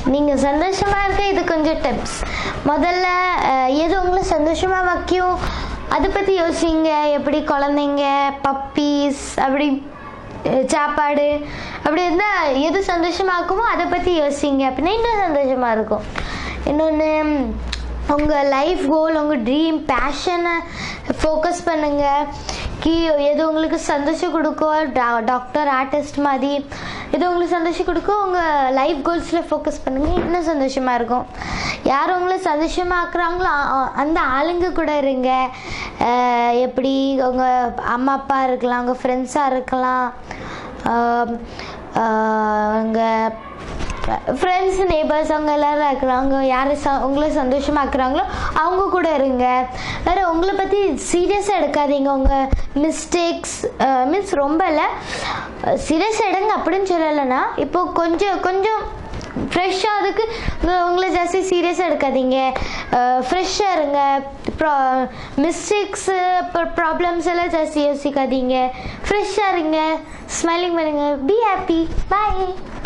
நீங்கள் சந்தோஷமாக இருக்க இது கொஞ்சம் டிப்ஸ் முதல்ல அஹ், எது உங்களை சந்தோஷமாக வைக்கும் அதை பற்றி யோசிங்க எப்படி குழந்தைங்க பப்பீஸ் அப்படி அஹ், சாப்பாடு அப்படி இருந்தால் எது சந்தோஷமாக்குமோ அதை பற்றி யோசிங்க அப்படின்னா இன்னும் சந்தோஷமாக இருக்கும் இன்னொன்று உங்கள் லைஃப் கோல் உங்கள் ட்ரீம் பேஷனை ஃபோக்கஸ் பண்ணுங்கள் கீ எது உங்களுக்கு சந்தோஷம் கொடுக்கோ டா- டாக்டர் ஆர்டிஸ்ட் மாதிரி எது உங்களுக்கு சந்தோஷம் கொடுக்கோ உங்கள் லைஃப் கோல்ஸில் ஃபோக்கஸ் பண்ணுங்கள் இன்னும் சந்தோஷமாக இருக்கும் யார் உங்களை சந்தோஷமாக்குறாங்களோ அ- அ- அந்த ஆளுங்க கூட இருங்க அஹ் எப்படி உங்கள் அம்மா அப்பா இருக்கலாம் உங்கள் ஃப்ரெண்ட்ஸாக இருக்கலாம் உங்கள் ஃப்ரெண்ட்ஸ் நேபர்ஸ் அவங்க எல்லாரும் இருக்கிறாங்க யார் ச உங்களை சந்தோஷமாக்குறாங்களோ அவங்க கூட இருங்க வேறு உங்களை பற்றி சீரியஸாக எடுக்காதீங்க உங்கள் மிஸ்டேக்ஸ் மீன்ஸ் ரொம்ப இல்லை சீரியஸாக எடுங்க அப்படின்னு சொல்லலைன்னா இப்போ கொஞ்சம் கொஞ்சம் ஃப்ரெஷ்ஷாக அதுக்கு உங்க- உங்களை ஜாஸ்தி சீரியஸாக எடுக்காதீங்க ஃப்ரெஷ்ஷாக இருங்க ப்ரா மிஸ்டேக்ஸு அப்புறம் ப்ராப்ளம்ஸ் எல்லாம் ஜாஸ்தி யோசிக்காதீங்க ஃப்ரெஷ்ஷாக இருங்க ஸ்மைலிங் பண்ணுங்க பி ஹாப்பி பாய்